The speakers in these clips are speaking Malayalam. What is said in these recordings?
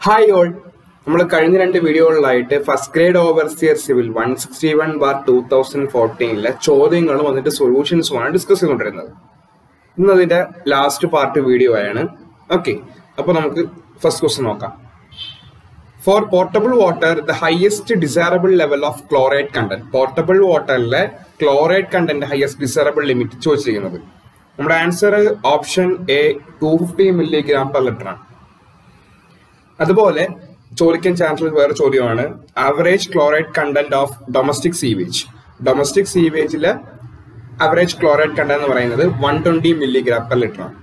ഹായ് ഓൾ നമ്മൾ കഴിഞ്ഞ രണ്ട് വീഡിയോകളിലായിട്ട് first grade overseer civil one sixty one bar two thousand ഫോർട്ടീനിലെ ചോദ്യങ്ങളും അതിന്റെ സൊല്യൂഷൻസുമാണ് ഡിസ്കസ് ചെയ്തുകൊണ്ടിരുന്നത് ഇന്ന് അതിന്റെ ലാസ്റ്റ് പാർട്ട് വീഡിയോ ആണ് ഓക്കെ അപ്പൊ നമുക്ക് ഫസ്റ്റ് ക്വസ്റ്റ്യൻ നോക്കാം for portable water the highest desirable level of chloride content portable വാട്ടറിലെ chloride content highest desirable limit ചോദിച്ചിരിക്കുന്നത് നമ്മുടെ answer option A two fifty milligram per litre ആണ് അതുപോലെ ചോദിക്കാൻ ചാൻസ് വേറെ ചോദ്യമാണ് average chloride content of domestic sewage domestic സീവേജിലെ ആവറേജ് ക്ലോറൈഡ് കണ്ടന്റ് എന്ന് പറയുന്നത് one twenty milligram per litre ആണ്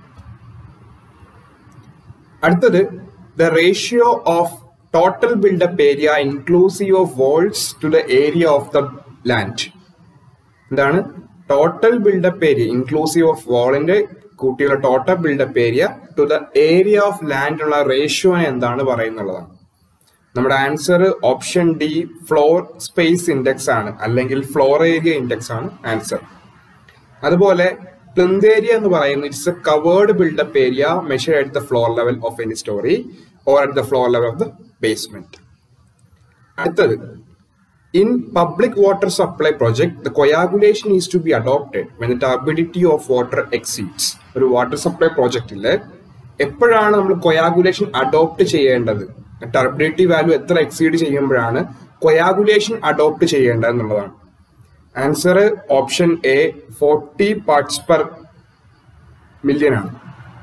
അടുത്തത് the ratio of total buildup area inclusive of walls to the area of the land എന്താണ് total buildup area inclusive of വാളിന്റെ കൂട്ടിയുള്ള total buildup area to the area of land ഉള്ള റേഷ്യോനെ എന്താണ് പറയുന്നുള്ളതാണ് നമ്മുടെ answer option D floor space index ആണ് അല്ലെങ്കിൽ ഫ്ലോർ ഏരിയ ഇൻഡെക്സ് ആണ് ആൻസർ അതുപോലെ പ്ലിന്ത് ഏരിയ എന്ന് പറയുന്നത് it's a covered buildup area measure at the floor level of any storey or at the floor level of the basement അടുത്തത് In public water supply project, the coagulation is to be adopted when the turbidity of water exceeds. ഒരു വാട്ടർ സപ്ലൈ പ്രോജക്റ്റിൽ എപ്പോഴാണ് നമ്മൾ കൊയാഗുലേഷൻ അഡോപ്റ്റ് ചെയ്യേണ്ടത് ടർബിഡിറ്റി വാല്യൂ എത്ര എക്സീഡ് ചെയ്യുമ്പോഴാണ് കൊയാഗുലേഷൻ അഡോപ്റ്റ് ചെയ്യേണ്ടത് എന്നുള്ളതാണ് answer option A forty parts per million ആണ്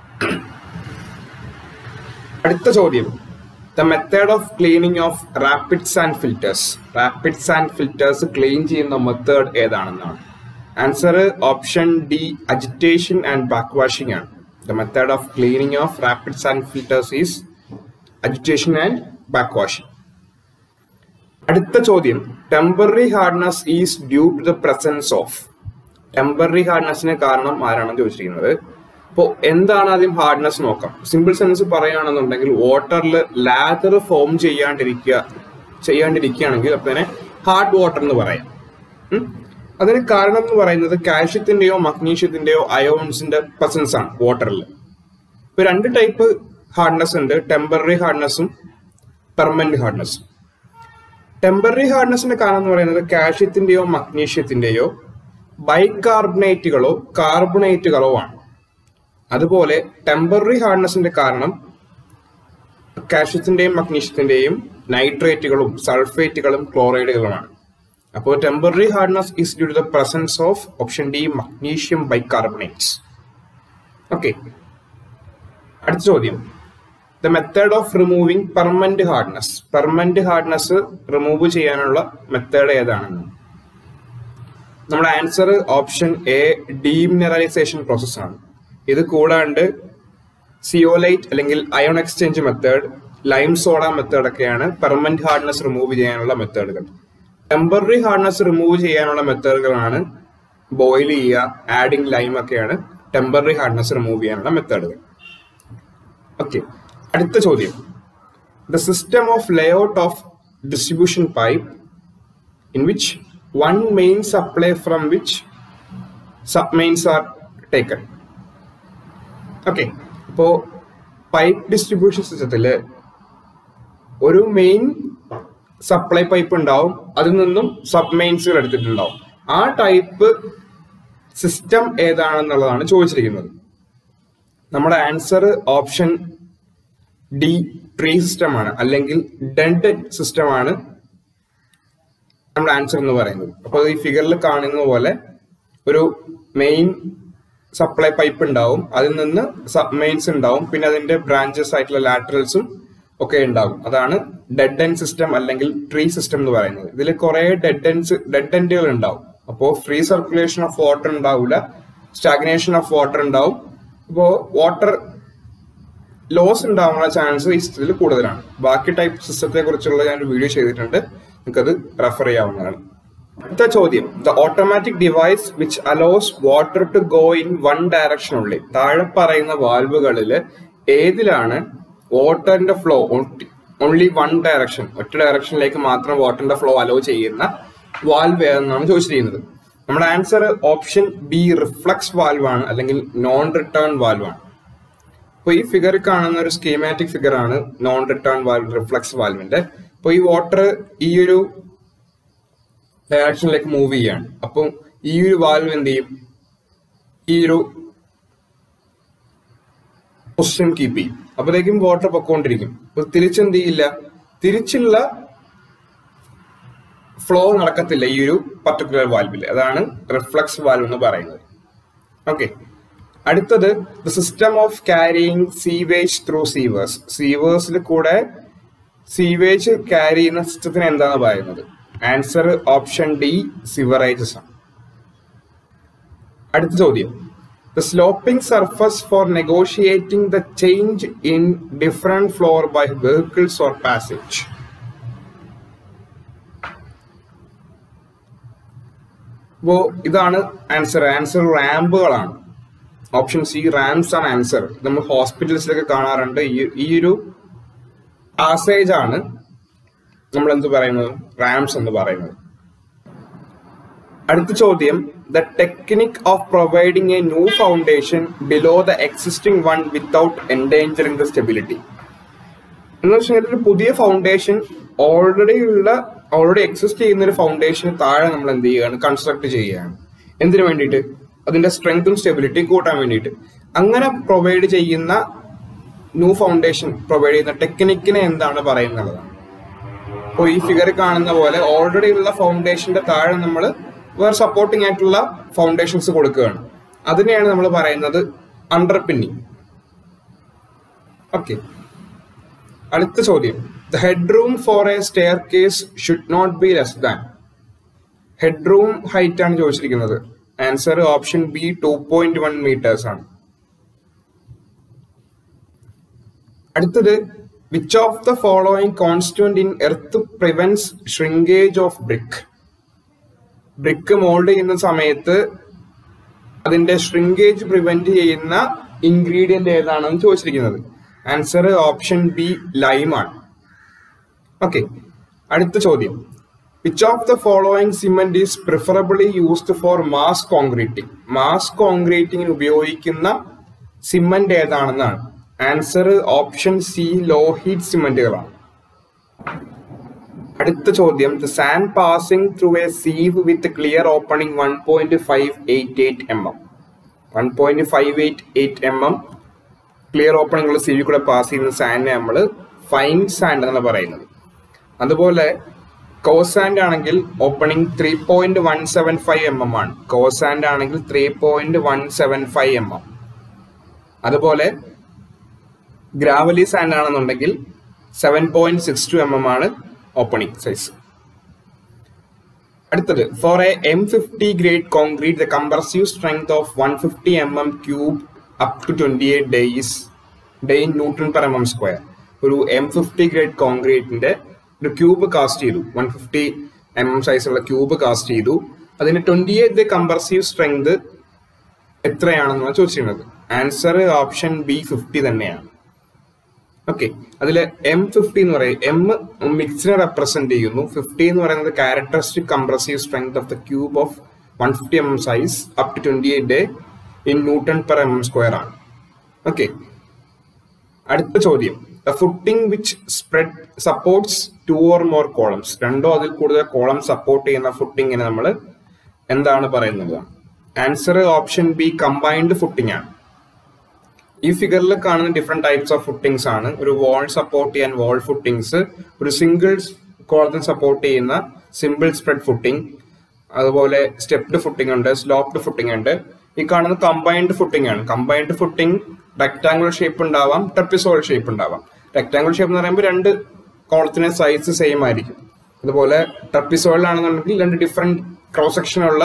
അടുത്ത ചോദ്യം the method of cleaning of rapids and filters rapids and filters clean ചെയ്യുന്ന മെത്തേഡ് ഏതാണെന്നാണ് answer option D agitation and back washing ആണ് the method of cleaning of rapids and filters is agitation and back washing അടുത്ത ചോദ്യം temporary hardness is due to the presence of temporary ഹാർഡ്നസിന് കാരണം ആരാണെന്ന് ചോദിച്ചിരിക്കുന്നത് അപ്പോൾ എന്താണ് ആദ്യം ഹാർഡ്നെസ് നോക്കാം സിമ്പിൾ സെൻസ് പറയുകയാണെന്നുണ്ടെങ്കിൽ വാട്ടറിൽ ലാതർ ഫോം ചെയ്യാണ്ടിരിക്കുക ചെയ്യാണ്ടിരിക്കുകയാണെങ്കിൽ അപ്പൊ തന്നെ ഹാർഡ് വാട്ടർ എന്ന് പറയാം ഉം. അതിന് കാരണം എന്ന് പറയുന്നത് കാൽഷ്യത്തിന്റെയോ മഗ്നീഷ്യത്തിന്റെയോ അയോൺസിന്റെ പ്രസൻസ് ആണ് വാട്ടറിൽ ഇപ്പൊ രണ്ട് ടൈപ്പ് ഹാർഡ്നെസ് ഉണ്ട് ടെമ്പററി ഹാർഡ്നെസ്സും പെർമനന്റ് ഹാർഡ്നെസ്സും ടെമ്പററി ഹാർഡ്നെസിന്റെ കാരണം എന്ന് പറയുന്നത് കാൽഷ്യത്തിന്റെയോ മഗ്നീഷ്യത്തിന്റെയോ ബൈകാർബണേറ്റുകളോ കാർബണേറ്റുകളോ ആണ് അതുപോലെ ടെമ്പററി ഹാർഡ്നെസിന്റെ കാരണം കാൽഷ്യത്തിന്റെയും മഗ്നീഷ്യത്തിന്റെയും നൈട്രേറ്റുകളും സൾഫേറ്റുകളും ക്ലോറൈഡുകളുമാണ് അപ്പോൾ temporary hardness is due to the presence of option D magnesium bicarbonates okay അടുത്ത ചോദ്യം the method of removing permanent hardness permanent hardness remove ചെയ്യാനുള്ള മെത്തേഡ് ഏതാണെന്ന് നമ്മുടെ answer option A demineralisation process ആണ് ഇത് കൂടാണ്ട് സിയോലൈറ്റ് അല്ലെങ്കിൽ ion exchange method lime soda method ഒക്കെയാണ് പെർമനന്റ് ഹാർഡ്നെസ് റിമൂവ് ചെയ്യാനുള്ള മെത്തേഡുകൾ ടെമ്പററി ഹാർഡ്നെസ് റിമൂവ് ചെയ്യാനുള്ള മെത്തേഡുകളാണ് ബോയിൽ ചെയ്യുക ആഡിങ് ലൈം ഒക്കെയാണ് ടെമ്പററി ഹാർഡ്നെസ് റിമൂവ് ചെയ്യാനുള്ള മെത്തേഡുകൾ ഓക്കെ അടുത്ത ചോദ്യം the system of layout of distribution pipe in which one main supply from which sub mains are taken okay അപ്പോ പൈപ്പ് ഡിസ്ട്രിബ്യൂഷൻ സിസ്റ്റത്തില് ഒരു മെയിൻ സപ്ലൈ പൈപ്പ് ഉണ്ടാവും അതിൽ നിന്നും സബ് മെയിൻസുകൾ എടുത്തിട്ടുണ്ടാവും ആ ടൈപ്പ് സിസ്റ്റം ഏതാണെന്നുള്ളതാണ് ചോദിച്ചിരിക്കുന്നത് നമ്മുടെ answer option D tree system ആണ് അല്ലെങ്കിൽ ഡെഡ് സിസ്റ്റം ആണ് നമ്മുടെ ആൻസർ എന്ന് പറയുന്നത് അപ്പോൾ ഈ ഫിഗറിൽ കാണുന്ന പോലെ ഒരു മെയിൻ സപ്ലൈ പൈപ്പ് ഉണ്ടാവും അതിൽ നിന്ന് സബ് മെയിൻസ് ഉണ്ടാവും പിന്നെ അതിന്റെ ബ്രാഞ്ചസ് ആയിട്ടുള്ള ലാറ്ററൽസും ഒക്കെ ഉണ്ടാവും അതാണ് ഡെഡ് എൻഡ് സിസ്റ്റം അല്ലെങ്കിൽ ട്രീ സിസ്റ്റം എന്ന് പറയുന്നത് ഇതിൽ കുറെ ഡെഡ് എൻഡ്സ് ഡെഡ് എൻഡുകൾ ഉണ്ടാവും അപ്പോൾ ഫ്രീ സർക്കുലേഷൻ ഓഫ് വാട്ടർ ഉണ്ടാവില്ല സ്റ്റാഗ്നേഷൻ ഓഫ് വാട്ടർ ഉണ്ടാവും അപ്പോൾ വാട്ടർ ലോസ് ഉണ്ടാവാനുള്ള ചാൻസ് ഈ സിസ്റ്റത്തിൽ കൂടുതലാണ് ബാക്കി ടൈപ്പ് സിസ്റ്റത്തെ കുറിച്ചുള്ള ഞാൻ ഒരു വീഡിയോ ചെയ്തിട്ടുണ്ട് നിങ്ങൾക്കത് റെഫർ ചെയ്യാവുന്നതാണ് അടുത്ത ചോദ്യം the automatic device which allows water to go in one direction ഉള്ളി താഴെ പറയുന്ന വാൽവുകളിൽ ഏതിലാണ് വാട്ടറിന്റെ ഫ്ലോ ഓൺലി വൺ ഡയറക്ഷൻ ഒറ്റ ഡയറക്ഷനിലേക്ക് മാത്രം വാട്ടറിന്റെ ഫ്ലോ അലോ ചെയ്യുന്ന വാൽവ് ഏതെന്നാണ് ചോദിച്ചിരിക്കുന്നത് നമ്മുടെ answer option B reflux valve ആണ് അല്ലെങ്കിൽ നോൺ റിട്ടേൺ വാൽവ് ആണ് അപ്പോൾ ഈ ഫിഗറിൽ കാണുന്ന ഒരു സ്കീമാറ്റിക് ഫിഗർ ആണ് നോൺ റിട്ടേൺ വാൽവ് റിഫ്ലക്സ് വാൽവിന്റെ അപ്പോൾ ഈ വാട്ടർ ഈ ഒരു ഡയറക്ഷനിലേക്ക് മൂവ് ചെയ്യാണ് അപ്പം ഈ ഒരു വാൽവ് എന്ത് ചെയ്യും ഈ ഒരു പൊസിഷൻ കീപ്പ് ചെയ്യും അപ്പോഴേക്കും വാട്ടർ പൊക്കോണ്ടിരിക്കും അപ്പൊ തിരിച്ചെന്ത് ചെയ്യില്ല തിരിച്ചുള്ള ഫ്ലോ നടക്കത്തില്ല ഈ ഒരു പർട്ടിക്കുലർ വാൽവിൽ അതാണ് റിഫ്ലക്സ് വാൽവ് എന്ന് പറയുന്നത് ഓക്കെ അടുത്തത് the system of carrying sewage through sewers സീവേഴ്സിൽ കൂടെ സീവേജ് ക്യാരി ചെയ്യുന്ന സിസ്റ്റത്തിന് എന്താണ് പറയുന്നത് ആൻസർ ഓപ്ഷൻ ഡി സിവറേജസ് ആണ് അടുത്ത ചോദ്യം the sloping surface for negotiating the change in different floor by vehicles or passage അപ്പോ ഇതാണ് ആൻസർ ആൻസർ റാമ്പുകളാണ് ഓപ്ഷൻ സി റാംസ് ആണ് ആൻസർ നമ്മൾ ഹോസ്പിറ്റൽസിലൊക്കെ കാണാറുണ്ട് ഈ ഈ ഒരു പാസേജ് ആണ് നമ്മൾ എന്ത് പറയുന്നത് റാംസ് എന്ന് പറയുന്നത് അടുത്ത ചോദ്യം the technique of providing a new foundation below the existing one without endangering the stability എന്ന് വെച്ചാൽ ഒരു പുതിയ ഫൗണ്ടേഷൻ ഓൾറെഡി ഉള്ള ഓൾറെഡി എക്സിസ്റ്റ് ചെയ്യുന്ന ഒരു ഫൗണ്ടേഷന് താഴെ നമ്മൾ എന്ത് ചെയ്യുകയാണ് കൺസ്ട്രക്ട് ചെയ്യുകയാണ് എന്തിനു വേണ്ടിയിട്ട് അതിന്റെ സ്ട്രെങ്തും സ്റ്റെബിലിറ്റിയും കൂട്ടാൻ വേണ്ടിയിട്ട് അങ്ങനെ പ്രൊവൈഡ് ചെയ്യുന്ന ന്യൂ ഫൗണ്ടേഷൻ പ്രൊവൈഡ് ചെയ്യുന്ന ടെക്നിക്കിനെ എന്താണ് പറയുന്നത് അപ്പോൾ ഈ ഫിഗറിൽ കാണുന്ന പോലെ ഓൾറെഡി ഉള്ള ഫൗണ്ടേഷന്റെ താഴെ നമ്മൾ വേറെ സപ്പോർട്ടിംഗ് ആയിട്ടുള്ള ഫൗണ്ടേഷൻസ് കൊടുക്കുകയാണ് അതിനെയാണ് നമ്മൾ പറയുന്നത് അണ്ടർ പിന്നിങ് ഓക്കെ അടുത്ത ചോദ്യം the headroom for a staircase should not be less than headroom height ആണ് ചോദിച്ചിരിക്കുന്നത് answer option B two point one metres ആണ് അടുത്തത് which of the following constituent in earth prevents shrinkage of brick brick mould ചെയ്യുന്ന സമയത്ത് അതിന്റെ ഷ്രിങ്കേജ് പ്രിവെന്റ് ചെയ്യുന്ന ഇൻഗ്രീഡിയന്റ് ഏതാണെന്ന് ചോദിച്ചിരിക്കുന്നത് ആൻസർ ഓപ്ഷൻ ബി ലൈമാണ് ഓക്കെ അടുത്ത ചോദ്യം which of the following cement is preferably used for mass concreting mass കോൺക്രീറ്റിംഗിന് ഉപയോഗിക്കുന്ന സിമെന്റ് ഏതാണെന്നാണ് ആൻസർ ഓപ്ഷൻ സി ലോഹീറ്റ് സിമെന്റുകളാണ് അടുത്ത ചോദ്യം the sand passing through a sieve with clear opening one point five eight eight M M one point five eight eight M M clear opening ഉള്ള സീവിൽ കൂടെ പാസ് ചെയ്യുന്ന സാൻഡിനെ നമ്മൾ ഫൈൻ സാൻഡ് എന്നാണ് പറയുന്നത് അതുപോലെ കോസാൻഡ് ആണെങ്കിൽ opening three point one seven five M M ആണ് കോസാൻഡ് ആണെങ്കിൽ three point one seven five M M അതുപോലെ ഗ്രാവലി സാൻഡ് ആണെന്നുണ്ടെങ്കിൽ seven point six two M M ആണ് ഓപ്പണിംഗ് സൈസ് അടുത്തത് for a M fifty grade concrete the compressive strength of one fifty M M cube up to twenty eight days day newton per M M square ഒരു എം ഫിഫ്റ്റി ഗ്രേഡ് കോൺക്രീറ്റിന്റെ ഒരു ക്യൂബ് കാസ്റ്റ് ചെയ്തു വൺ ഫിഫ്റ്റി എം എം സൈസുള്ള ക്യൂബ് കാസ്റ്റ് ചെയ്തു അതിന് ട്വന്റി എയ്റ്റ് കംപ്രസീവ് സ്ട്രെങ്ത് എത്രയാണെന്നാണ് ചോദിച്ചിരുന്നത് ആൻസർ ഓപ്ഷൻ ബി ഫിഫ്റ്റി തന്നെയാണ് ഓക്കെ അതിൽ എം ഫിഫ്റ്റി എന്ന് പറയും എം മിക്സിനെ റെപ്രസെന്റ് ചെയ്യുന്നു ഫിഫ്റ്റി എന്ന് പറയുന്നത് characteristic compressive strength of the cube of one fifty M M size up to twenty eight day in newton per M M square ആണ് ഓക്കെ അടുത്ത ചോദ്യം the footing which spread supports two or more columns രണ്ടോ അതിൽ കൂടുതൽ കോളം സപ്പോർട്ട് ചെയ്യുന്ന ഫുട്ടിങ്ങിന് നമ്മൾ എന്താണ് പറയുന്നത് answer option B combined footing ആണ് ഈ ഫിഗറിൽ കാണുന്ന ഡിഫറെന്റ് ടൈപ്സ് ഓഫ് ഫുട്ടിങ്സ് ആണ് ഒരു വാൾ സപ്പോർട്ട് ചെയ്യാൻ വാൾ ഫുട്ടിങ്സ് ഒരു സിംഗിൾ കോളത്തിന് സപ്പോർട്ട് ചെയ്യുന്ന സിമ്പിൾ സ്പ്രെഡ് ഫുട്ടിംഗ് അതുപോലെ സ്റ്റെപ്ഡ് ഫുട്ടിംഗ് ഉണ്ട് സ്ലോപ്ഡ് ഫുട്ടിംഗ് ഉണ്ട് ഈ കാണുന്ന കമ്പൈൻഡ് ഫുട്ടിംഗ് ആണ് കമ്പൈൻഡ് ഫുട്ടിംഗ് റെക്ടാംഗുലർ ഷേപ്പ് ഉണ്ടാവാം ട്രപ്പിസോൾ ഷേപ്പ് ഉണ്ടാവാം റെക്ടാംഗുലർ ഷേപ്പ് എന്ന് പറയുമ്പോൾ രണ്ട് കോളത്തിന് സൈസ് സെയിം ആയിരിക്കും അതുപോലെ ട്രപ്പിസോളിലാണെന്നുണ്ടെങ്കിൽ രണ്ട് ഡിഫറെന്റ് ക്രോസ് സെക്ഷനുള്ള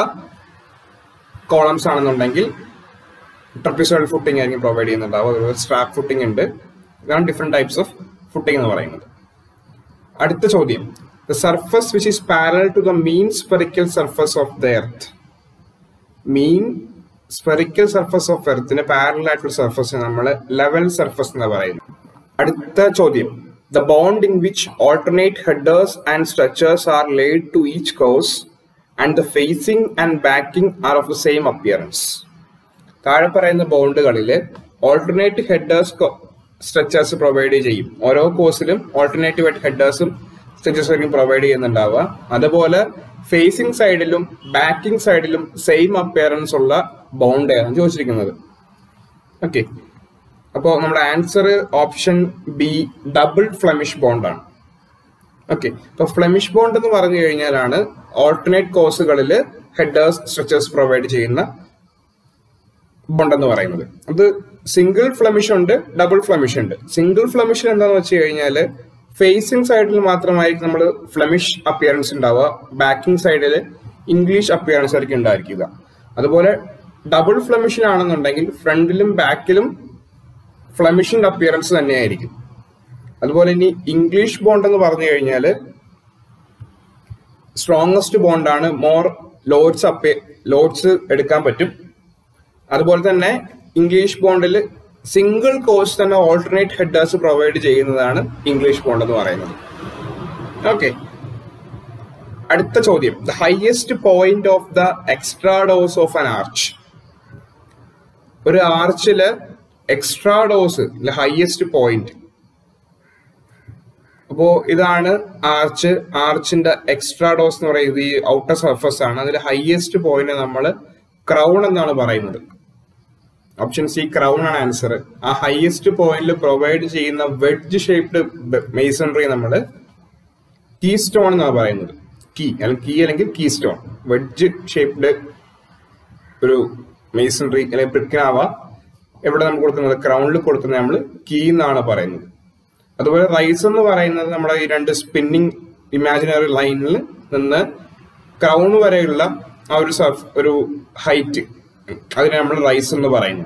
കോളംസ് ആണെന്നുണ്ടെങ്കിൽ ട്രപ്പിസോൾ ഫുട്ടിംഗ് ആയിരിക്കും പ്രൊവൈഡ് ചെയ്യുന്നുണ്ടാവും അതുപോലെ സ്ട്രാപ്പ് ഫുട്ടിംഗ് ഉണ്ട് ഇതാണ് ഡിഫറെന്റ് ടൈപ്സ് ഓഫ് ഫുട്ടിംഗ് എന്ന് പറയുന്നത് അടുത്ത ചോദ്യം the surface which is parallel to the mean spherical surface of the earth mean spherical surface of എർത്തിന് പാരൽ ആയിട്ടുള്ള സർഫസ് നമ്മൾ ലെവൽ സർഫസ് എന്ന് പറയുന്നത് അടുത്ത ചോദ്യം the bond in which alternate headers and stretchers are laid to each course and the facing and backing are of the same appearance താഴെ പറയുന്ന ബോണ്ടുകളിൽ ഓൾട്ടർനേറ്റ് ഹെഡേഴ്സ് സ്ട്രക്ചേഴ്സ് പ്രൊവൈഡ് ചെയ്യും ഓരോ കോഴ്സിലും ഓൾട്ടർനേറ്റീവ് ആയിട്ട് ഹെഡേഴ്സും സ്ട്രക്ചേഴ്സ് ആയിരിക്കും പ്രൊവൈഡ് ചെയ്യുന്നുണ്ടാവുക അതുപോലെ ഫേസിംഗ് സൈഡിലും ബാക്കിംഗ് സൈഡിലും സെയിം അപ്പിയറൻസ് ഉള്ള ബോണ്ട് ആണ് ചോദിച്ചിരിക്കുന്നത് ഓക്കെ അപ്പോൾ നമ്മുടെ answer option B double Flemish ബോണ്ടാണ് ഓക്കെ ഇപ്പൊ ഫ്ലമിഷ് ബോണ്ട് എന്ന് പറഞ്ഞു കഴിഞ്ഞാലാണ് ഓൾട്ടർനേറ്റ് കോഴ്സുകളിൽ ഹെഡേഴ്സ് സ്ട്രക്ചേഴ്സ് പ്രൊവൈഡ് ചെയ്യുന്ന ബോണ്ട് എന്ന് പറയുന്നത് അത് സിംഗിൾ ഫ്ലമിഷ് ഉണ്ട് ഡബിൾ ഫ്ലമിഷ് ഉണ്ട് സിംഗിൾ ഫ്ലമിഷ് എന്താന്ന് വെച്ച് കഴിഞ്ഞാൽ ഫേസിംഗ് സൈഡിൽ മാത്രമായിരിക്കും നമ്മൾ ഫ്ലമിഷ് അപ്പിയറൻസ് ഉണ്ടാവുക ബാക്കിംഗ് സൈഡിൽ ഇംഗ്ലീഷ് അപ്പിയറൻസ് ആയിരിക്കും ഉണ്ടായിരിക്കുക അതുപോലെ ഡബിൾ ഫ്ലമിഷിലാണെന്നുണ്ടെങ്കിൽ ഫ്രണ്ടിലും ബാക്കിലും ഫ്ലമിഷിന്റെ അപ്പിയറൻസ് തന്നെയായിരിക്കും അതുപോലെ ഇനി ഇംഗ്ലീഷ് ബോണ്ട് എന്ന് പറഞ്ഞു കഴിഞ്ഞാൽ സ്ട്രോങ്ങസ്റ്റ് ബോണ്ടാണ് മോർ ലോഡ്സ് അപ്പേ ലോഡ്സ് എടുക്കാൻ പറ്റും അതുപോലെ തന്നെ ഇംഗ്ലീഷ് ബോണ്ടിൽ സിംഗിൾ കോഴ്സ് തന്നെ ഓൾട്ടർനേറ്റ് ഹെഡേഴ്സ് പ്രൊവൈഡ് ചെയ്യുന്നതാണ് ഇംഗ്ലീഷ് ബോണ്ട് എന്ന് പറയുന്നത് ഓക്കെ അടുത്ത ചോദ്യം the highest point of the extrados of an arch ഒരു ആർച്ചില് എക്സ്ട്രാ ഡോസ് ഹയസ്റ്റ് പോയിന്റ് അപ്പോ ഇതാണ് ആർച്ച് ആർച്ചിന്റെ എക്സ്ട്രാ ഡോസ് എന്ന് പറയുന്നത് ഈ ഔട്ടർ സർഫസ് ആണ് അതിൽ ഹയസ്റ്റ് പോയിന്റ് നമ്മൾ ക്രൗൺ എന്നാണ് പറയുന്നത് ഓപ്ഷൻ സി ക്രൗൺ ആണ് ആൻസർ ആ ഹയസ്റ്റ് പോയിന്റിൽ പ്രൊവൈഡ് ചെയ്യുന്ന വെഡ്ജ് ഷേപ്ഡ് മെയ്സൺറി നമ്മൾ കീ സ്റ്റോൺ എന്നാണ് പറയുന്നത് കീ അല്ലെങ്കിൽ കീ അല്ലെങ്കിൽ കീ സ്റ്റോൺ വെഡ്ജ് ഷേപ്ഡ് ഒരു മെയ്സൺറി അല്ലെങ്കിൽ ബ്രിക്കിനാവ എവിടെ നമുക്ക് കൊടുക്കുന്നത് ക്രൗണിൽ കൊടുക്കുന്നത് നമ്മൾ കീ എന്നാണ് പറയുന്നത് അതുപോലെ റൈസ് എന്ന് പറയുന്നത് നമ്മുടെ ഈ രണ്ട് സ്പിന്നിങ് ഇമാജിനറി ലൈനിൽ നിന്ന് ക്രൗൺ വരെയുള്ള ആ ഒരു സർഫ് ഒരു ഹൈറ്റ് അതിനെ നമ്മൾ റൈസ് എന്ന് പറയുന്നു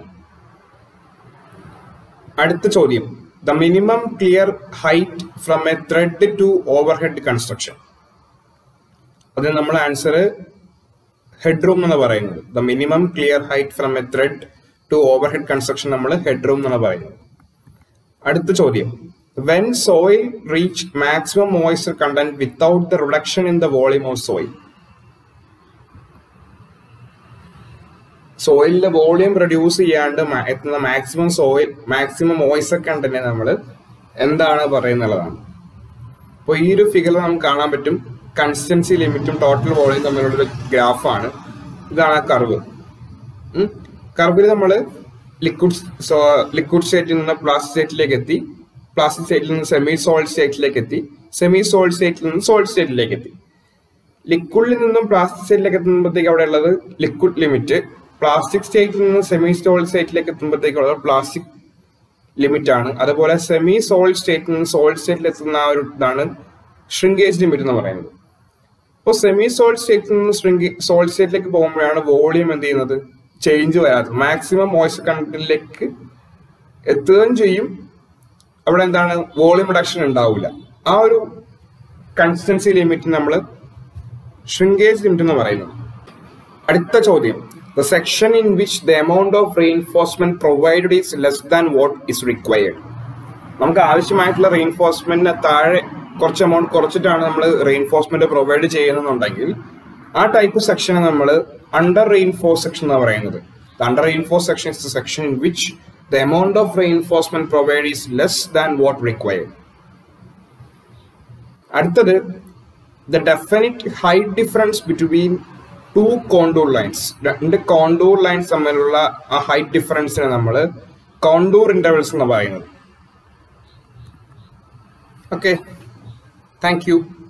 അടുത്ത ചോദ്യം the minimum clear height from a thread to overhead construction അതിന് നമ്മൾ ആൻസർ ഹെഡ് റൂം എന്ന് പറയുന്നത് the minimum clear height from a thread to overhead construction നമ്മൾ ഹെഡ് റൂം എന്നാണ് പറയുന്നത് അടുത്ത ചോദ്യം when soil reach maximum moisture content without the reduction in the volume of soil സോയിലിന്റെ വോളിയം റെഡ്യൂസ് ചെയ്യാണ്ട് മ- എത്തുന്ന maximum soil maximum moisture content നമ്മൾ എന്താണ് പറയുന്നുള്ളതാണ് അപ്പോൾ ഈ ഒരു ഫിഗർ നമുക്ക് കാണാൻ പറ്റും കൺസിസ്റ്റൻസി ലിമിറ്റും ടോട്ടൽ വോളിയം തമ്മിലുള്ള ഗ്രാഫാണ് ഇതാണ് ആ കർവ് കർവിൽ നമ്മൾ ലിക്വിഡ് ലിക്വിഡ് സ്റ്റേറ്റിൽ നിന്ന് പ്ലാസ്റ്റിക് സ്റ്റേറ്റിലേക്ക് എത്തി പ്ലാസ്റ്റിക് സ്റ്റേറ്റിൽ നിന്ന് സെമി സോൾഡ് സ്റ്റേറ്റിലേക്ക് എത്തി സെമി സോൾഡ് സ്റ്റേറ്റിൽ നിന്ന് സോൾഡ് സ്റ്റേറ്റിലേക്ക് എത്തി ലിക്വിഡിൽ നിന്നും പ്ലാസ്റ്റിക് സ്റ്റേറ്റിലേക്ക് എത്തുമ്പോഴത്തേക്ക് അവിടെ ഉള്ളത് ലിക്വിഡ് ലിമിറ്റ് പ്ലാസ്റ്റിക് സ്റ്റേറ്റിൽ നിന്ന് സെമി സോൾഡ് സ്റ്റേറ്റിലേക്ക് എത്തുമ്പോഴത്തേക്ക് ഉള്ളത് പ്ലാസ്റ്റിക് ലിമിറ്റ് ആണ് അതുപോലെ സെമി സോൾഡ് സ്റ്റേറ്റിൽ നിന്ന് സോൾഡ് സ്റ്റേറ്റിൽ എത്തുന്ന ആ ഒരു ഇതാണ് ഷ്രിങ്കേജ് ലിമിറ്റ് എന്ന് പറയുന്നത് ഇപ്പോൾ സെമി സോൾഡ് സ്റ്റേറ്റിൽ നിന്ന് ഷ്രിങ്കി സോൾഡ് സ്റ്റേറ്റിലേക്ക് പോകുമ്പോഴാണ് വോളിയം എന്ത് ചെയ്യുന്നത് ചേഞ്ച് വരാത്തത് മാക്സിമം മോയ്സ്ചർ കണ്ടന്റിലേക്ക് എത്തുകയും ചെയ്യും അവിടെ എന്താണ് വോളിയം റിഡക്ഷൻ ഉണ്ടാവില്ല ആ ഒരു കൺസിസ്റ്റൻസി ലിമിറ്റ് നമ്മൾ ഷ്രിങ്കേജ് ലിമിറ്റ് എന്ന് പറയുന്നത് അടുത്ത ചോദ്യം the section in which the amount of reinforcement provided is less than what is required നമുക്ക് ആവശ്യമായിട്ടുള്ള റെയിൻഫോഴ്സ്മെന്റിന് താഴെ കുറച്ച് എമൗണ്ട് കുറച്ചിട്ടാണ് നമ്മൾ റെയിൻഫോഴ്സ്മെന്റ് പ്രൊവൈഡ് ചെയ്യുന്നുണ്ടെങ്കിൽ ആ ടൈപ്പ് സെക്ഷനെ നമ്മൾ അണ്ടർ റെയിൻഫോഴ്സ് സെക്ഷൻ എന്ന് പറയുന്നത് under reinforce section is the section in which the amount of reinforcement provide is less than what required അടുത്തത് the definite height difference between two contour lines രണ്ട് കോണ്ടൂർ ലൈൻസ് തമ്മിലുള്ള ആ ഹൈറ്റ് ഡിഫറൻസിനെ നമ്മൾ കോണ്ടൂർ ഇന്റർവൽസ് എന്ന് പറയുന്നത് ഓക്കെ താങ്ക് യു